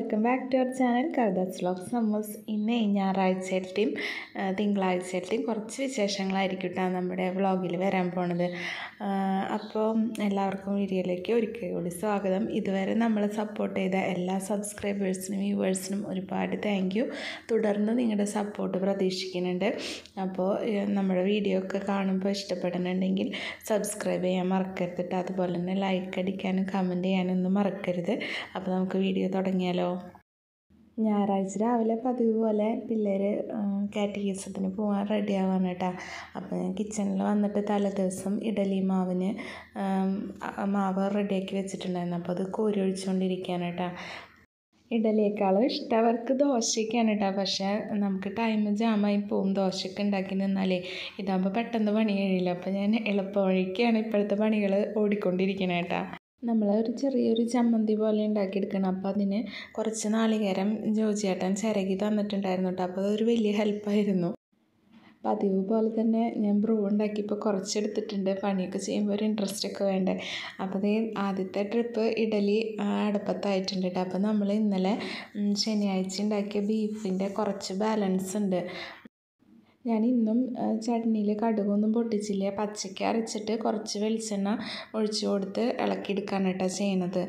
welcome back to our channel Kavitha's vlogs നമ്മസ് ഇന്ന് ഞായറാഴ്ചയിലത്തെയും തിങ്കളാഴ്ചയിലത്തെയും കുറച്ച് വിശേഷങ്ങളായിരിക്കും കേട്ടോ നമ്മുടെ വ്ളോഗിൽ വരാൻ പോണത് അപ്പോൾ എല്ലാവർക്കും വീഡിയോയിലേക്ക് ഒരിക്കൽ കൂടി സ്വാഗതം ഇതുവരെ നമ്മളെ സപ്പോർട്ട് ചെയ്ത എല്ലാ സബ്സ്ക്രൈബേഴ്സിനും വ്യൂവേഴ്സിനും ഒരുപാട് താങ്ക് യു തുടർന്ന് നിങ്ങളുടെ സപ്പോർട്ട് പ്രതീക്ഷിക്കുന്നുണ്ട് അപ്പോൾ ഏഹ്, നമ്മുടെ വീഡിയോ ഒക്കെ കാണുമ്പോൾ ഇഷ്ടപ്പെടുന്നുണ്ടെങ്കിൽ സബ്സ്ക്രൈബ് ചെയ്യാൻ മറക്കരുത് കേട്ടോ അതുപോലെ തന്നെ ലൈക്ക് അടിക്കാനും കമൻറ്റ് ചെയ്യാനൊന്നും മറക്കരുത് അപ്പോൾ നമുക്ക് വീഡിയോ തുടങ്ങിയാലോ ഞായറാഴ്ച രാവിലെ പതിവ് പോലെ പിള്ളേർ കാറ്റഗീസത്തിന് പോകാൻ റെഡി ആവാണ് കേട്ടോ അപ്പോൾ ഞാൻ കിച്ചണിൽ വന്നിട്ട് തലേദിവസം ഇഡലി മാവിന് ഉം, ആ മാവ് റെഡിയാക്കി വെച്ചിട്ടുണ്ടായിരുന്നു അപ്പോൾ അത് കോരി ഒഴിച്ചുകൊണ്ടിരിക്കുകയാണ് കേട്ടോ ഇഡലിയേക്കാളും ഇഷ്ടം അവർക്ക് ദോശയ്ക്കാണ് കേട്ടോ പക്ഷേ നമുക്ക് ടൈം ജാമായി പോവും ദോശയൊക്കെ ഉണ്ടാക്കി നിന്നാലേ ഇതാകുമ്പോൾ പെട്ടെന്ന് പണി കഴിയില്ല അപ്പോൾ ഞാൻ എളുപ്പവഴിക്കാണ് ഇപ്പോഴത്തെ പണികൾ ഓടിക്കൊണ്ടിരിക്കുന്നത് കേട്ടോ നമ്മൾ ഒരു ചെറിയൊരു ചമ്മന്തി പോലെ ഉണ്ടാക്കിയെടുക്കണം അപ്പോൾ അതിന് കുറച്ച് നാളികേരം ജോജിയേട്ടൻ ചിരകി തന്നിട്ടുണ്ടായിരുന്നു കേട്ടോ അപ്പോൾ അതൊരു വലിയ ഹെൽപ്പായിരുന്നു പതിവ് പോലെ തന്നെ ഞാൻ ബ്രൂ ഉണ്ടാക്കിയപ്പോൾ കുറച്ചെടുത്തിട്ടുണ്ട് പണിയൊക്കെ ചെയ്യുമ്പോൾ ഒരു ഇൻട്രസ്റ്റ് ഒക്കെ വേണ്ടേ അപ്പോൾ അതേ ആദ്യത്തെ ട്രിപ്പ് ഇഡലി ആ, അടുപ്പത്തായിട്ടുണ്ട് കേട്ടോ അപ്പോൾ നമ്മൾ ഇന്നലെ ഉം, ശനിയാഴ്ച ഉണ്ടാക്കിയ ബീഫിൻ്റെ കുറച്ച് ബാലൻസ് ഉണ്ട് ഞാൻ ഇന്നും ചട്നിയിൽ കടുകൊന്നും പൊട്ടിച്ചില്ല പച്ചയ്ക്ക് അരച്ചിട്ട് കുറച്ച് വെളിച്ചെണ്ണ ഒഴിച്ചു കൊടുത്ത് ഇളക്കിയെടുക്കാണ് കേട്ടോ ചെയ്യണത്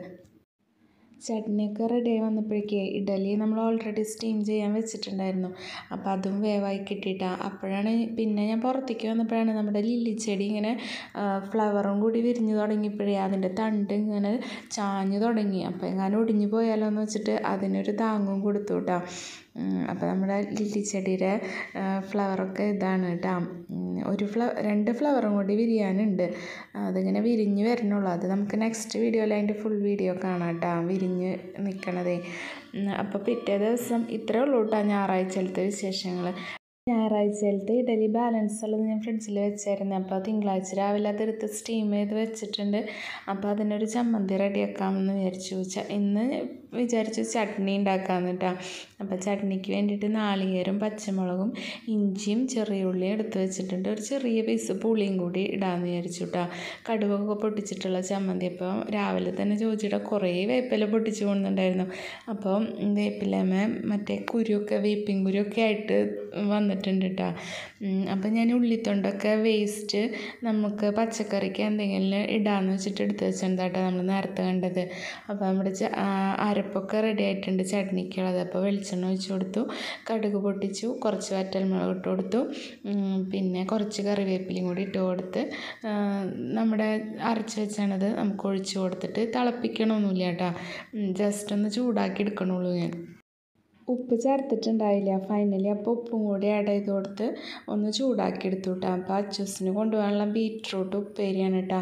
ചട്നിയൊക്കെ റെഡിയായി വന്നപ്പോഴേക്ക് ഇഡലി നമ്മൾ ഓൾറെഡി സ്റ്റീം ചെയ്യാൻ വെച്ചിട്ടുണ്ടായിരുന്നു അപ്പോൾ അതും വേവായി കിട്ടിയിട്ടാണ് അപ്പോഴാണ് പിന്നെ ഞാൻ പുറത്തേക്ക് വന്നപ്പോഴാണ് നമ്മുടെ ലില്ലി ചെടി ഇങ്ങനെ ഫ്ലവറും കൂടി വിരിഞ്ഞു തുടങ്ങിയപ്പോഴേ അതിൻ്റെ തണ്ട് ഇങ്ങനെ ചാഞ്ഞു തുടങ്ങി അപ്പോൾ എങ്ങാനും ഒടിഞ്ഞു പോയാലോ എന്ന് വെച്ചിട്ട് അതിനൊരു താങ്ങും കൊടുത്തു കേട്ടോ അപ്പോൾ നമ്മുടെ ലില്ലി ചെടിയുടെ ഫ്ലവറൊക്കെ ഇതാണ് കേട്ടോ ഒരു ഫ്ല രണ്ട് ഫ്ലവറും കൂടി വിരിയാനുണ്ട് അതിങ്ങനെ വിരിഞ്ഞ് വരണുള്ളൂ അത് നമുക്ക് നെക്സ്റ്റ് വീഡിയോയിൽ അതിൻ്റെ ഫുൾ വീഡിയോ കാണാം കേട്ടോ വിരിഞ്ഞ് നിൽക്കണതേ അപ്പോൾ പിറ്റേ ദിവസം ഇത്രേ ഉള്ളൂ കേട്ടോ ഞായറാഴ്ചയിലത്തെ വിശേഷങ്ങൾ ഞായറാഴ്ചയിലത്തെ ഇഡലി ബാലൻസ് ഉള്ളത് ഞാൻ ഫ്രിഡ്ജിൽ വെച്ചായിരുന്നു അപ്പോൾ തിങ്കളാഴ്ച രാവിലെ അതെടുത്ത് സ്റ്റീം ചെയ്ത് വെച്ചിട്ടുണ്ട് അപ്പോൾ അതിനൊരു ചമ്മന്തി റെഡിയാക്കാമെന്ന് വിചാരിച്ചു ച ഇന്ന് വിചാരിച്ചു ചട്നി ഉണ്ടാക്കാമെന്ന് കേട്ടോ അപ്പോൾ ചട്നിക്ക് വേണ്ടിയിട്ട് നാളികേരം പച്ചമുളകും ഇഞ്ചിയും ചെറിയ ഉള്ളിയും എടുത്ത് വെച്ചിട്ടുണ്ട് ഒരു ചെറിയ പീസ് പുളിയും കൂടി ഇടാമെന്ന് വിചാരിച്ചു കേട്ടോ കടുകൊക്കെ പൊട്ടിച്ചിട്ടുള്ള ചമ്മന്തി അപ്പോൾ രാവിലെ തന്നെ ചോദിച്ചിട്ട് കുറേ വേപ്പില പൊട്ടിച്ച് കൊണ്ടുണ്ടായിരുന്നു അപ്പോൾ വേപ്പിലമ്മ മറ്റേ കുരുവൊക്കെ വേപ്പിൻ കുരുവൊക്കെ ആയിട്ട് വന്നിട്ടുണ്ട് കേട്ടോ അപ്പോൾ ഞാൻ ഉള്ളിത്തൊണ്ടൊക്കെ വേസ്റ്റ് നമുക്ക് പച്ചക്കറിക്ക് എന്തെങ്കിലും ഇടാമെന്ന് വെച്ചിട്ട് എടുത്ത് വെച്ചിട്ടുണ്ട് കേട്ടോ നമ്മൾ നേരത്തെ കണ്ടത് അപ്പോൾ നമ്മുടെ ച- ആ, അരപ്പൊക്കെ റെഡി ആയിട്ടുണ്ട് ചട്നിക്കുള്ളത് അപ്പോൾ വെളിച്ചെണ്ണ ഒഴിച്ച് കൊടുത്തു കടുക് പൊട്ടിച്ചു കുറച്ച് വറ്റൽമുളക് ഇട്ട് കൊടുത്തു ഉം, പിന്നെ കുറച്ച് കറിവേപ്പിലയും കൂടി ഇട്ട് കൊടുത്ത് ആ, നമ്മുടെ അരച്ച് വെച്ചാണത് നമുക്ക് ഒഴിച്ച് കൊടുത്തിട്ട് തിളപ്പിക്കണമൊന്നുമില്ല കേട്ടോ ജസ്റ്റ് ഒന്ന് ചൂടാക്കി എടുക്കണുള്ളൂ ഞാൻ ഉപ്പ് ചേർത്തിട്ടുണ്ടായില്ല ഫൈനലി അപ്പോൾ ഉപ്പും കൂടി ആഡ് ചെയ്ത് കൊടുത്ത് ഒന്ന് ചൂടാക്കി എടുത്തു കേട്ടോ അപ്പോൾ അച്ചൂസിന് കൊണ്ടുപോകാനുള്ള ബീറ്റ്റൂട്ട് ഉപ്പേരിയാണ് കേട്ടോ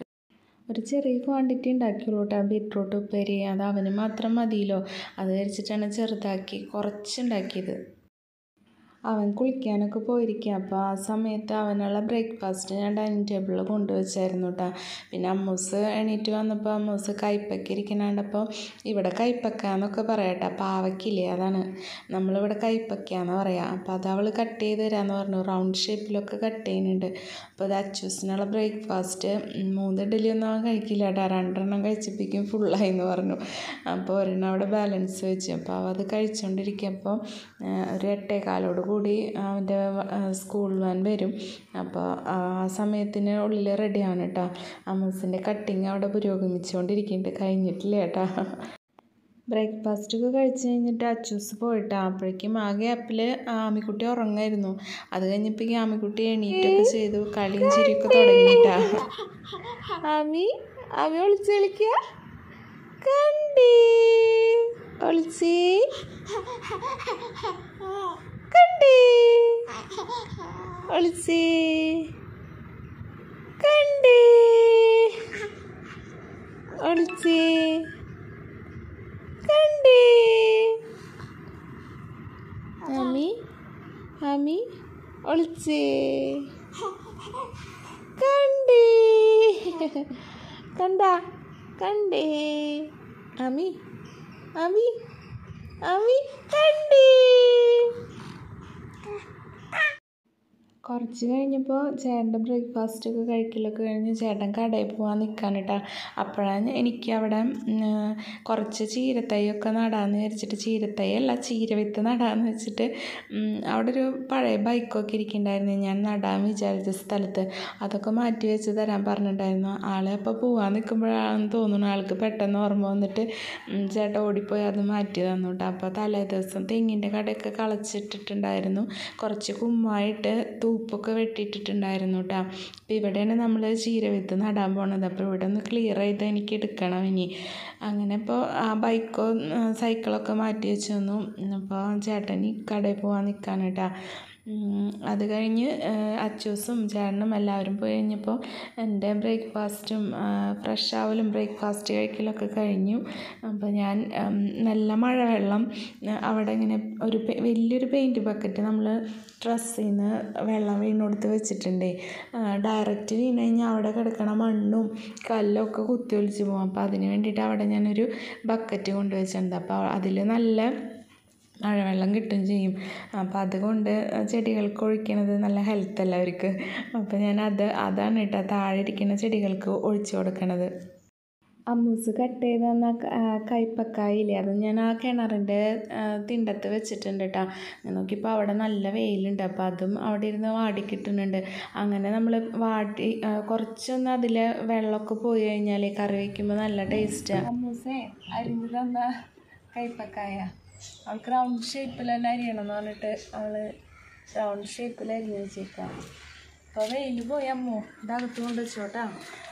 ഒരു ചെറിയ ക്വാണ്ടിറ്റി ഉണ്ടാക്കിയുള്ളൂ കേട്ടോ ബീറ്റ്റൂട്ട് ഉപ്പേരി അത് അവന് മാത്രം മതിയല്ലോ അത് കഴിച്ചിട്ടാണ് ചെറുതാക്കി കുറച്ച് ഉണ്ടാക്കിയത് അവൻ കുളിക്കാനൊക്കെ പോയിരിക്കുക അപ്പോൾ ആ സമയത്ത് അവനുള്ള ബ്രേക്ക്ഫാസ്റ്റ് ഞാൻ ഡൈനിങ് ടേബിളിൽ കൊണ്ടുവച്ചായിരുന്നു കേട്ടോ പിന്നെ അമ്മൂസ് എണീറ്റ് വന്നപ്പോൾ അമ്മൂസ് കൈപ്പക്ക ഇരിക്കണാണ്ടപ്പോൾ ഇവിടെ കൈപ്പക്ക എന്നൊക്കെ പറയാട്ടോ പാവയ്ക്കില്ലേ അതാണ് നമ്മളിവിടെ കൈപ്പക്ക എന്ന് പറയാം അപ്പോൾ അത് അവൾ കട്ട് ചെയ്ത് തരാമെന്ന് പറഞ്ഞു റൗണ്ട് ഷേപ്പിലൊക്കെ കട്ട് ചെയ്യുന്നുണ്ട് അപ്പോൾ അത് അച്ചൂസിനുള്ള ബ്രേക്ക്ഫാസ്റ്റ് മൂന്ന് ഇഡലി ഒന്നും അവൻ കഴിക്കില്ല കേട്ടോ രണ്ടെണ്ണം കഴിച്ചപ്പോഴേക്കും ഫുള്ളായി എന്ന് പറഞ്ഞു അപ്പോൾ ഒരെണ്ണം അവിടെ ബാലൻസ് വെച്ചു അപ്പോൾ അവ അത് കഴിച്ചുകൊണ്ടിരിക്കുമ്പോൾ ഒരു എട്ടേകാലോട് കൂടി അവൻ്റെ സ്കൂൾ വാൻ വരും അപ്പോൾ ആ സമയത്തിന് ഉള്ളിൽ റെഡി ആവണം കേട്ടോ അമ്മൂസിൻ്റെ കട്ടിങ് അവിടെ പുരോഗമിച്ചുകൊണ്ടിരിക്കുന്നുണ്ട് കഴിഞ്ഞിട്ടില്ല കേട്ടോ ബ്രേക്ക്ഫാസ്റ്റ് ഒക്കെ കഴിച്ച് കഴിഞ്ഞിട്ട് അച്ചൂസ് പോയിട്ട് അപ്പോഴേക്കും ആ ഗ്യാപ്പിൽ ആമിക്കുട്ടി ഉറങ്ങായിരുന്നു അത് കഴിഞ്ഞപ്പോഴേക്കും ആമിക്കുട്ടി എണീറ്റൊക്കെ ചെയ്തു കളിയും ചിരിയൊക്കെ തുടങ്ങിയിട്ടാ ആമി ആമി ഒളിച്ച് കളിക്കുക കണ്ടേ ഒളിച്ചേ കണ്ടേ ഒളിച്ചേ കണ്ടേ ഒളിച്ചേ കണ്ടേ ആമി ആമി ഒളിച്ചേ കണ്ടേ കണ്ട കണ്ടേ ആമി ആമി ആമി കണ്ടേ കുറച്ച് കഴിഞ്ഞപ്പോൾ ചേട്ടൻ്റെ ബ്രേക്ക്ഫാസ്റ്റ് ഒക്കെ കഴിക്കലൊക്കെ കഴിഞ്ഞ് ചേട്ടൻ കടയിൽ പോകാൻ നിൽക്കാൻ കേട്ടോ അപ്പോഴാണ് എനിക്ക് അവിടെ കുറച്ച് ചീരത്തൈയൊക്കെ നടാമെന്ന് വിചാരിച്ചിട്ട് ചീരത്തൈ അല്ല ചീരവിത്ത് നടാമെന്ന് വെച്ചിട്ട് അവിടെ ഒരു പഴയ ബൈക്കൊക്കെ ഇരിക്കുന്നുണ്ടായിരുന്നു ഞാൻ നടാൻ വിചാരിച്ച സ്ഥലത്ത് അതൊക്കെ മാറ്റി വെച്ച് തരാൻ പറഞ്ഞിട്ടുണ്ടായിരുന്നു ആൾ അപ്പോൾ പോകാൻ നിൽക്കുമ്പോഴാണെന്ന് തോന്നുന്നു ആൾക്ക് പെട്ടെന്ന് ഓർമ്മ വന്നിട്ട് ചേട്ടൻ ഓടിപ്പോയി അത് മാറ്റി തന്നു കേട്ടോ അപ്പോൾ തലേ ദിവസം തെങ്ങിൻ്റെ കടയൊക്കെ കളച്ചിട്ടിട്ടുണ്ടായിരുന്നു കുറച്ച് കുമ്മായിട്ട് തൂപ്പൊക്കെ വെട്ടിയിട്ടിട്ടുണ്ടായിരുന്നു കേട്ടോ അപ്പോൾ ഇവിടെയാണ് നമ്മൾ ചീരവിത്ത് നടാൻ പോണത് അപ്പോൾ ഇവിടെ ഒന്ന് ക്ലിയർ ചെയ്ത് എനിക്ക് എടുക്കണം ഇനി അങ്ങനെ ഇപ്പോൾ ആ ബൈക്കോ സൈക്കിളൊക്കെ മാറ്റി വെച്ച് തന്നു അപ്പോൾ ചേട്ടൻ ഈ കടയിൽ പോകാൻ നിൽക്കാൻ കേട്ടോ അത് കഴിഞ്ഞ് അച്ചൂസും ചേട്ടനും എല്ലാവരും പോയി കഴിഞ്ഞപ്പോൾ എൻ്റെ ബ്രേക്ക്ഫാസ്റ്റും ഫ്രഷ് ആവലും ബ്രേക്ക്ഫാസ്റ്റ് കഴിക്കലൊക്കെ കഴിഞ്ഞു അപ്പോൾ ഞാൻ നല്ല മഴവെള്ളം അവിടെ ഇങ്ങനെ ഒരു വലിയൊരു പെയിൻറ്റ് ബക്കറ്റ് നമ്മൾ ഡ്രസ്സിൽ നിന്ന് വെള്ളം വീണെടുത്ത് വെച്ചിട്ടുണ്ട് ഡയറക്റ്റ് വീണ് കഴിഞ്ഞാൽ അവിടെ കിടക്കണ മണ്ണും കല്ലൊക്കെ കുത്തി ഒലിച്ച് പോകും അപ്പോൾ അതിന് വേണ്ടിയിട്ട് അവിടെ ഞാനൊരു ബക്കറ്റ് കൊണ്ടുവച്ചിട്ടുണ്ട് അപ്പോൾ അതിൽ നല്ല മഴവെള്ളം കിട്ടും ചെയ്യും അപ്പോൾ അതുകൊണ്ട് ചെടികൾക്ക് ഒഴിക്കണത് നല്ല ഹെൽത്ത് അല്ല അവർക്ക് അപ്പോൾ ഞാൻ അത് അതാണ് കേട്ടോ താഴെ ഇരിക്കുന്ന ചെടികൾക്ക് ഒഴിച്ചു കൊടുക്കണത് അമ്മൂസ് കട്ട് ചെയ്ത് തന്ന കയ്പക്കായില്ലേ അത് ഞാൻ ആ കിണറിൻ്റെ തിണ്ടത്ത് വെച്ചിട്ടുണ്ട് കേട്ടോ നോക്കിയപ്പോൾ അവിടെ നല്ല വെയിലുണ്ട് അപ്പോൾ അതും അവിടെ ഇരുന്ന് വാടി കിട്ടുന്നുണ്ട് അങ്ങനെ നമ്മൾ വാടി കുറച്ചൊന്ന് അതിൽ വെള്ളമൊക്കെ പോയി കഴിഞ്ഞാൽ കറി വയ്ക്കുമ്പോൾ നല്ല ടേസ്റ്റാണ് അമ്മൂസേ അരിഞ്ഞു തന്ന കയ്പക്കായ അവൾക്ക് റൗണ്ട് ഷേപ്പിൽ തന്നെ അരിയണം എന്ന് പറഞ്ഞിട്ട് അവൾ റൗണ്ട് ഷേപ്പിൽ അരിഞ്ഞ് വെച്ചേക്കാം അപ്പോൾ വെയിൽ പോയി അമ്മോ ഇതകത്ത് കൊണ്ട് വെച്ചോട്ടാ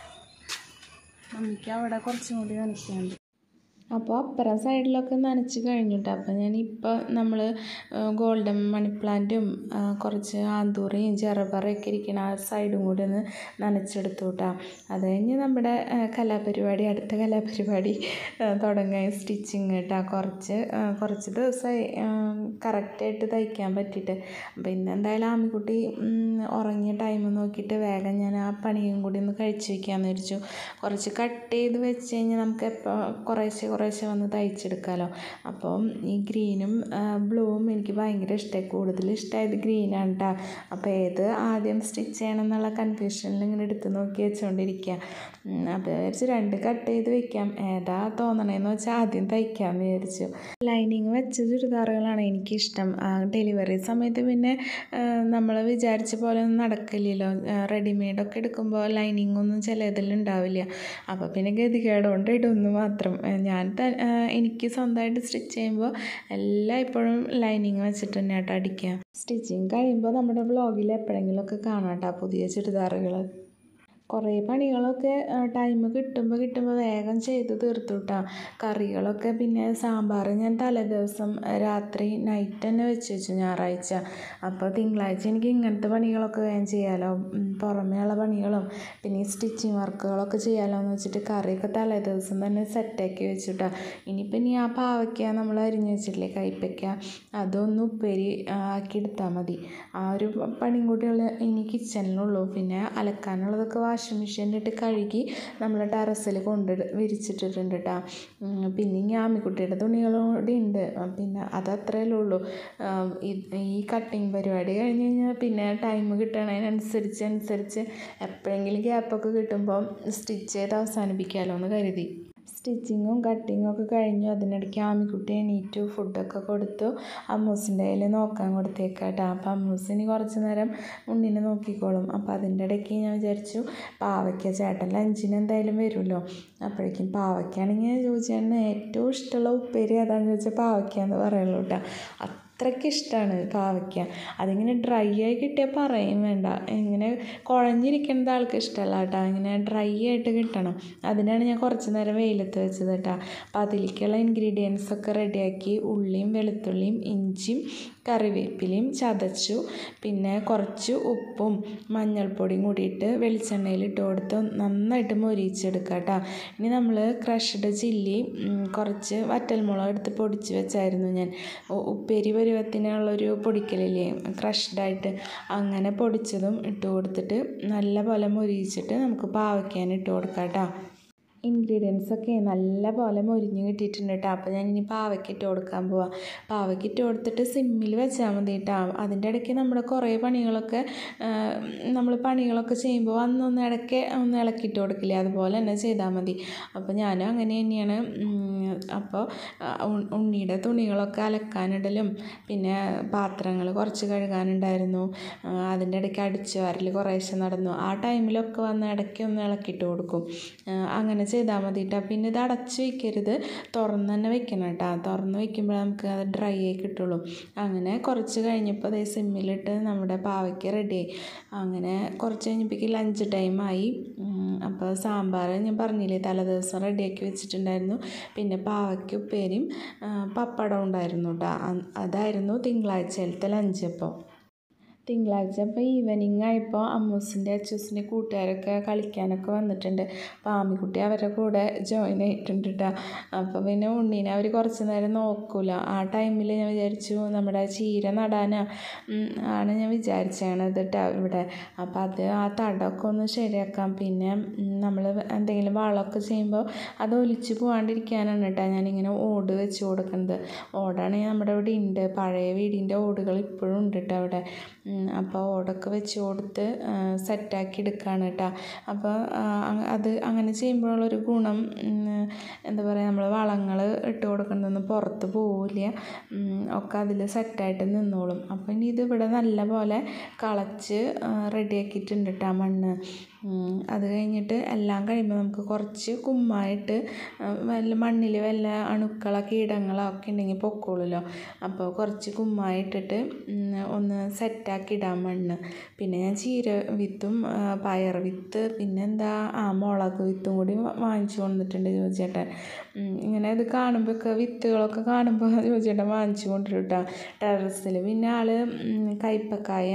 മമ്മിക്ക് അവിടെ കുറച്ചും കൂടി നനയ്ക്കാനുണ്ട് അപ്പോൾ അപ്പുറം സൈഡിലൊക്കെ നനച്ച് കഴിഞ്ഞിട്ട് അപ്പോൾ ഞാൻ ഇപ്പോൾ നമ്മൾ ഗോൾഡൻ മണി പ്ലാന്റും കുറച്ച് ആന്തൂറിയും ചെറുപറയൊക്കെ ഇരിക്കുന്ന ആ സൈഡും കൂടി ഒന്ന് നനച്ചെടുത്തു കേട്ടോ അത് കഴിഞ്ഞ് നമ്മുടെ കലാപരിപാടി അടുത്ത കലാപരിപാടി തുടങ്ങാൻ സ്റ്റിച്ചിങ് കേട്ടോ കുറച്ച് കുറച്ച് ദിവസമായി കറക്റ്റായിട്ട് തയ്ക്കാൻ പറ്റിയിട്ട് അപ്പോൾ ഇന്ന് എന്തായാലും ആമിക്കുട്ടി ഉറങ്ങിയ ടൈം നോക്കിയിട്ട് വേഗം ഞാൻ ആ പണിയും കൂടി ഒന്ന് കഴിച്ച് വയ്ക്കാമെന്ന് വിചാരിച്ചു കുറച്ച് കട്ട് ചെയ്ത് വെച്ച് കഴിഞ്ഞാൽ നമുക്ക് എപ്പോൾ കുറേശ്ശെ കുറേശ്ശെ വന്ന് തയ്ച്ചെടുക്കാമല്ലോ അപ്പം ഈ ഗ്രീനും ബ്ലൂവും എനിക്ക് ഭയങ്കര ഇഷ്ടമായി കൂടുതൽ ഇഷ്ടമായത് ഗ്രീനാണ് കേട്ടോ അപ്പോൾ ഏത് ആദ്യം സ്റ്റിച്ച് ചെയ്യണം എന്നുള്ള കൺഫ്യൂഷനിൽ ഇങ്ങനെ എടുത്ത് നോക്കി വെച്ചുകൊണ്ടിരിക്കുക അപ്പോൾ വിചാരിച്ചു രണ്ട് കട്ട് ചെയ്ത് വെക്കാം ഏതാ തോന്നണേന്ന് വെച്ചാൽ ആദ്യം തയ്ക്കാമെന്ന് വിചാരിച്ചു ലൈനിങ് വെച്ച ചുരിദാറുകളാണ് എനിക്കിഷ്ടം ഡെലിവറി സമയത്ത് പിന്നെ നമ്മൾ വിചാരിച്ച പോലെ ഒന്നും നടക്കില്ലല്ലോ റെഡിമെയ്ഡൊക്കെ എടുക്കുമ്പോൾ ലൈനിങ് ഒന്നും ചിലതിൽ ഉണ്ടാവില്ല അപ്പോൾ പിന്നെ ഗതികേടുകൊണ്ട് ഇടുന്നു മാത്രം ഞാൻ എനിക്ക് സ്വന്തമായിട്ട് സ്റ്റിച്ച് ചെയ്യുമ്പോൾ എല്ലാം ഇപ്പോഴും ലൈനിങ് വെച്ചിട്ട് തന്നെ കേട്ടോ അടിക്കുക സ്റ്റിച്ചിങ് കഴിയുമ്പോൾ നമ്മുടെ വ്ളോഗിൽ എപ്പോഴെങ്കിലുമൊക്കെ കാണാം കേട്ടോ പുതിയ ചുരിദാറുകൾ കുറേ പണികളൊക്കെ ടൈം കിട്ടുമ്പോൾ കിട്ടുമ്പോൾ വേഗം ചെയ്ത് തീർത്തു കേട്ടോ കറികളൊക്കെ പിന്നെ സാമ്പാർ ഞാൻ തലേ ദിവസം രാത്രി നൈറ്റ് തന്നെ വെച്ച് വെച്ചു ഞായറാഴ്ച അപ്പോൾ തിങ്കളാഴ്ച എനിക്ക് ഇങ്ങനത്തെ പണികളൊക്കെ വേഗം ചെയ്യാമല്ലോ പുറമേയുള്ള പണികളും പിന്നെ ഈ സ്റ്റിച്ചിങ് വർക്കുകളൊക്കെ ചെയ്യാമല്ലോ എന്ന് വെച്ചിട്ട് കറിയൊക്കെ തലേ ദിവസം തന്നെ സെറ്റാക്കി വെച്ചു കേട്ടോ ഇനിയിപ്പോൾ ഇനി ആ പാവയ്ക്ക നമ്മൾ അരിഞ്ഞ് വെച്ചിട്ടില്ലേ കയ്പ്പയ്ക്ക അതൊന്ന് ഉപ്പേരി ആക്കി എടുത്താൽ മതി ആ ഒരു പണിയും കൂടിയുള്ള ഇനി കിച്ചണിലുള്ളൂ പിന്നെ അലക്കാനുള്ളതൊക്കെ വാഷിംഗ് മെഷീനിലിട്ട് കഴുകി നമ്മൾ ടെറസിൽ കൊണ്ട് വിരിച്ചിട്ടിട്ടുണ്ട് കേട്ടോ പിന്നെ ഈ ആമിക്കുട്ടിയുടെ തുണികളും കൂടി ഉണ്ട് പിന്നെ അത് അത്രയല്ലേ ഉള്ളൂ ഈ കട്ടിങ് പരിപാടി കഴിഞ്ഞ് കഴിഞ്ഞാൽ പിന്നെ ടൈം കിട്ടണതിനനുസരിച്ച് അനുസരിച്ച് എപ്പോഴെങ്കിലും ഗ്യാപ്പൊക്കെ കിട്ടുമ്പോൾ സ്റ്റിച്ച് ചെയ്ത് അവസാനിപ്പിക്കാമല്ലോ എന്ന് കരുതി സ്റ്റിച്ചിങ്ങും കട്ടിങ്ങും ഒക്കെ കഴിഞ്ഞു അതിനിടയ്ക്ക് ആമിക്കുട്ടി എണീറ്റു ഫുഡൊക്കെ കൊടുത്തു അമ്മൂസിൻ്റെ കയ്യിൽ നോക്കാൻ കൊടുത്തേക്കാട്ടോ അപ്പോൾ അമ്മൂസിന് കുറച്ച് നേരം ഉണ്ണിനെ നോക്കിക്കോളും അപ്പോൾ അതിൻ്റെ ഇടയ്ക്ക് ഞാൻ വിചാരിച്ചു പാവയ്ക്ക ചേട്ടൻ ലഞ്ചിന് എന്തായാലും വരുമല്ലോ അപ്പോഴേക്കും പാവയ്ക്കാണെങ്കിൽ ചോദിച്ചാൽ ഏറ്റവും ഇഷ്ടമുള്ള ഉപ്പേരി ഏതാണെന്ന് ചോദിച്ചാൽ പാവയ്ക്ക എന്ന് പറയുള്ളൂ കേട്ടോ അത്രയ്ക്ക് ഇഷ്ടമാണ് പാവയ്ക്ക അതിങ്ങനെ ഡ്രൈ ആയി കിട്ടിയാൽ പറയും വേണ്ട ഇങ്ങനെ കുഴഞ്ഞിരിക്കുന്നത് ആൾക്ക് ഇഷ്ടമല്ല കേട്ടോ ഇങ്ങനെ ഡ്രൈ ആയിട്ട് കിട്ടണം അതിനാണ് ഞാൻ കുറച്ച് നേരം വെയിലത്ത് വെച്ചത് കേട്ടോ അപ്പോൾ അതിലേക്കുള്ള ഇൻഗ്രീഡിയൻസ് ഒക്കെ റെഡിയാക്കി ഉള്ളിയും വെളുത്തുള്ളിയും ഇഞ്ചിയും കറിവേപ്പിലയും ചതച്ചു പിന്നെ കുറച്ച് ഉപ്പും മഞ്ഞൾപ്പൊടിയും കൂടിയിട്ട് വെളിച്ചെണ്ണയിൽ ഇട്ട് കൊടുത്ത് നന്നായിട്ട് മൊരിയിച്ചെടുക്കുക കേട്ടോ ഇനി നമ്മൾ ക്രഷ്ഡ് ചില്ലി കുറച്ച് വറ്റൽമുളക് എടുത്ത് പൊടിച്ച് വെച്ചായിരുന്നു ഞാൻ ഉപ്പേരി പരുവത്തിനുള്ളൊരു പൊടിക്കലില്ലേ ക്രഷ്ഡായിട്ട് അങ്ങനെ പൊടിച്ചതും ഇട്ട് കൊടുത്തിട്ട് നല്ല പോലെ മൊരിയിച്ചിട്ട് നമുക്ക് പാവയ്ക്കാൻ ഇട്ട് കൊടുക്കാം കേട്ടോ ഇൻഗ്രീഡിയൻസ് ഒക്കെ നല്ല പോലെ മൊരിഞ്ഞ് കിട്ടിയിട്ടുണ്ട് കേട്ടോ അപ്പോൾ ഞാൻ ഇനി പാവയ്ക്ക് ഇട്ട് കൊടുക്കാൻ പോവാം പാവയ്ക്ക് ഇട്ട് കൊടുത്തിട്ട് സിമ്മിൽ വെച്ചാൽ മതി കേട്ടോ അതിൻ്റെ ഇടയ്ക്ക് നമ്മുടെ കുറേ പണികളൊക്കെ നമ്മൾ പണികളൊക്കെ ചെയ്യുമ്പോൾ അന്നൊന്ന് ഇടയ്ക്ക് ഒന്ന് ഇളക്കിയിട്ട് കൊടുക്കില്ലേ അതുപോലെ തന്നെ ചെയ്താൽ മതി അപ്പോൾ ഞാനും അങ്ങനെ തന്നെയാണ് അപ്പോൾ ഉണ്ണിയുടെ തുണികളൊക്കെ അലക്കാനിടലും പിന്നെ പാത്രങ്ങൾ കുറച്ച് കഴുകാനുണ്ടായിരുന്നു അതിൻ്റെ ഇടയ്ക്ക് അടിച്ചു വാരൽ കുറേശ്ശെ നടന്നു ആ ടൈമിലൊക്കെ വന്ന് ഇടയ്ക്ക് ഒന്ന് ഇളക്കിയിട്ട് കൊടുക്കും അങ്ങനെ ചെയ്താൽ മതി കേട്ടോ പിന്നെ ഇത് അടച്ച് വയ്ക്കരുത് തുറന്ന് തന്നെ വെക്കണം കേട്ടോ തുറന്ന് വയ്ക്കുമ്പോൾ നമുക്ക് അത് ഡ്രൈ ആയി കിട്ടുള്ളൂ അങ്ങനെ കുറച്ച് കഴിഞ്ഞപ്പോൾ അതേ സിമ്മിലിട്ട് നമ്മുടെ പാവയ്ക്ക് റെഡിയായി അങ്ങനെ കുറച്ച് കഴിഞ്ഞപ്പോഴേക്ക് ലഞ്ച് ടൈമായി അപ്പോൾ സാമ്പാർ ഞാൻ പറഞ്ഞില്ലേ തലേദിവസം റെഡിയാക്കി വെച്ചിട്ടുണ്ടായിരുന്നു പിന്നെ പാവയ്ക്ക് ഉപ്പേരിയും പപ്പടം ഉണ്ടായിരുന്നു കേട്ടോ അതായിരുന്നു തിങ്കളാഴ്ചയിലത്തെ ലഞ്ച് അപ്പോൾ തിങ്കളാഴ്ച ഇപ്പോൾ ഈവനിങ് ആയപ്പോൾ അമ്മൂസിൻ്റെ അച്ചൂസിൻ്റെ കൂട്ടുകാരൊക്കെ കളിക്കാനൊക്കെ വന്നിട്ടുണ്ട് അപ്പോൾ ആമിക്കുട്ടി അവരുടെ കൂടെ ജോയിൻ ആയിട്ടുണ്ട് കേട്ടോ അപ്പോൾ പിന്നെ ഉണ്ണീനെ അവർ കുറച്ച് നേരം നോക്കൂല ആ ടൈമിൽ ഞാൻ വിചാരിച്ചു നമ്മുടെ ചീര നടാനാ ആണ് ഞാൻ വിചാരിച്ചത് കേട്ടോ ഇവിടെ അപ്പോൾ അത് ആ തടമൊക്കെ ഒന്ന് ശരിയാക്കാം പിന്നെ നമ്മൾ എന്തെങ്കിലും വളമൊക്കെ ചെയ്യുമ്പോൾ അത് ഒലിച്ച് പോകാണ്ടിരിക്കാനാണ് കേട്ടോ ഞാനിങ്ങനെ ഓട് വെച്ച് കൊടുക്കുന്നത് ഓടാണെങ്കിൽ നമ്മുടെ ഇവിടെ ഉണ്ട് പഴയ വീടിൻ്റെ ഓടുകൾ ഇപ്പോഴും ഉണ്ട് കേട്ടോ അവിടെ അപ്പോൾ ഓടൊക്കെ വെച്ച് കൊടുത്ത് സെറ്റാക്കി എടുക്കുകയാണ് കേട്ടോ അപ്പോൾ അത് അങ്ങനെ ചെയ്യുമ്പോഴുള്ളൊരു ഗുണം എന്താ പറയുക നമ്മൾ വളങ്ങൾ ഇട്ട് കൊടുക്കുന്നതൊന്നും പുറത്ത് പോവില്ല ഒക്കെ അതിൽ സെറ്റായിട്ട് നിന്നോളും അപ്പോൾ ഇനി ഇത് ഇവിടെ നല്ല പോലെ കളച്ച് റെഡിയാക്കിയിട്ടുണ്ട് കേട്ടോ മണ്ണ് അത് കഴിഞ്ഞിട്ട് എല്ലാം കഴിയുമ്പോൾ നമുക്ക് കുറച്ച് കുമ്മായിട്ട് വല്ല മണ്ണിൽ വല്ല അണുക്കളോ കീടങ്ങളോ ഒക്കെ ഉണ്ടെങ്കിൽ പൊക്കോളുമല്ലോ അപ്പോൾ കുറച്ച് കുമ്മായിട്ടിട്ട് ഒന്ന് സെറ്റാക്കി ഇടാൻ മണ്ണ് പിന്നെ ഞാൻ ചീര വിത്തും പയർ വിത്ത് പിന്നെന്താ ആ മുളക് വിത്തും കൂടി വാങ്ങിച്ചു കൊണ്ടിട്ടുണ്ട് ജോജേട്ടൻ ഇങ്ങനെ ഇത് കാണുമ്പോഴൊക്കെ വിത്തുകളൊക്കെ കാണുമ്പോൾ ജോജേട്ടൻ വാങ്ങിച്ചു കൊണ്ടുവരും കേട്ടോ ടെറസിൽ പിന്നെ ആൾ കയ്പക്കായ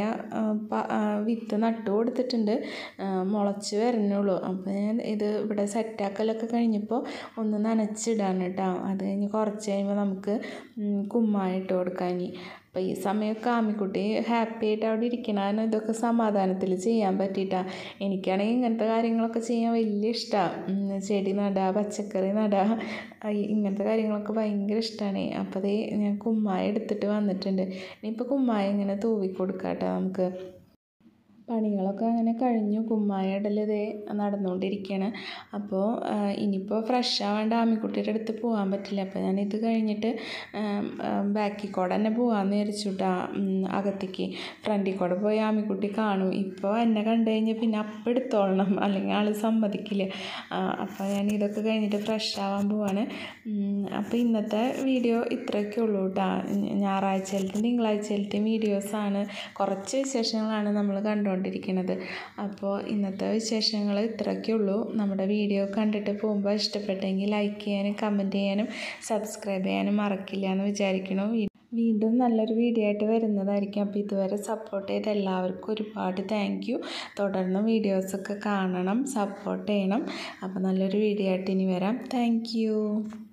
വിത്ത് നട്ടു കൊടുത്തിട്ടുണ്ട് മുളച്ച് വരുന്നുള്ളൂ അപ്പോൾ ഞാൻ ഇത് ഇവിടെ സെറ്റാക്കലൊക്കെ കഴിഞ്ഞപ്പോൾ ഒന്ന് നനച്ചിടാണ് കേട്ടോ അത് കഴിഞ്ഞ് കുറച്ച് കഴിയുമ്പോൾ നമുക്ക് കുമ്മായിട്ട് കൊടുക്കാൻ അപ്പോൾ ഈ സമയമൊക്കെ ആമിക്കുട്ടി ഹാപ്പി ആയിട്ട് അവിടെ ഇരിക്കണതാണ് ഇതൊക്കെ സമാധാനത്തിൽ ചെയ്യാൻ പറ്റിയിട്ടാണ് എനിക്കാണെങ്കിൽ ഇങ്ങനത്തെ കാര്യങ്ങളൊക്കെ ചെയ്യാൻ വലിയ ഇഷ്ടമാണ് ചെടി നടുക പച്ചക്കറി നടുക ഇങ്ങനത്തെ കാര്യങ്ങളൊക്കെ ഭയങ്കര ഇഷ്ടമാണ് അപ്പോൾ അതേ ഞാൻ കുമ്മായ എടുത്തിട്ട് വന്നിട്ടുണ്ട് ഇനിയിപ്പോൾ കുമ്മായ ഇങ്ങനെ തൂവി കൊടുക്കാം കേട്ടോ നമുക്ക് പണികളൊക്കെ അങ്ങനെ കഴിഞ്ഞു കുമ്മായ ഇടൽ ഇതേ നടന്നുകൊണ്ടിരിക്കുകയാണ് അപ്പോൾ ഇനിയിപ്പോൾ ഫ്രഷ് ആവാണ്ട് ആമിക്കുട്ടിയുടെ അടുത്ത് പോകാൻ പറ്റില്ല അപ്പോൾ ഞാൻ ഇത് കഴിഞ്ഞിട്ട് ബാക്കിൽ കൂടെ തന്നെ പോകാമെന്ന് വിചാരിച്ചു കേട്ടോ അകത്തേക്ക് ഫ്രണ്ടിൽ കൂടെ പോയി ആമിക്കുട്ടി കാണും ഇപ്പോൾ എന്നെ കണ്ടു കഴിഞ്ഞാൽ പിന്നെ അപ്പം എടുത്തോളണം അല്ലെങ്കിൽ ആൾ സമ്മതിക്കില്ല അപ്പോൾ ഞാൻ ഇതൊക്കെ കഴിഞ്ഞിട്ട് ഫ്രഷ് ആവാൻ പോവാണ് അപ്പോൾ ഇന്നത്തെ വീഡിയോ ഇത്രയൊക്കെ ഉള്ളൂ കേട്ടോ ഞായറാഴ്ചയിലത്തെയും തിങ്കളാഴ്ചയിലത്തെയും വീഡിയോസാണ് കുറച്ച് വിശേഷങ്ങളാണ് നമ്മൾ കണ്ടുകൊണ്ടിരിക്കുന്നത് അപ്പോൾ ഇന്നത്തെ വിശേഷങ്ങൾ ഇത്രയൊക്കെ ഉള്ളൂ നമ്മുടെ വീഡിയോ കണ്ടിട്ട് പോകുമ്പോൾ ഇഷ്ടപ്പെട്ടെങ്കിൽ ലൈക്ക് ചെയ്യാനും കമൻറ്റ് ചെയ്യാനും സബ്സ്ക്രൈബ് ചെയ്യാനും മറക്കില്ല എന്ന് വിചാരിക്കണം വീണ്ടും നല്ലൊരു വീഡിയോ ആയിട്ട് വരുന്നതായിരിക്കും അപ്പോൾ ഇതുവരെ സപ്പോർട്ട് ചെയ്ത എല്ലാവർക്കും ഒരുപാട് താങ്ക് യു തുടർന്നും വീഡിയോസൊക്കെ കാണണം സപ്പോർട്ട് ചെയ്യണം അപ്പോൾ നല്ലൊരു വീഡിയോ ആയിട്ട് ഇനി വരാം താങ്ക്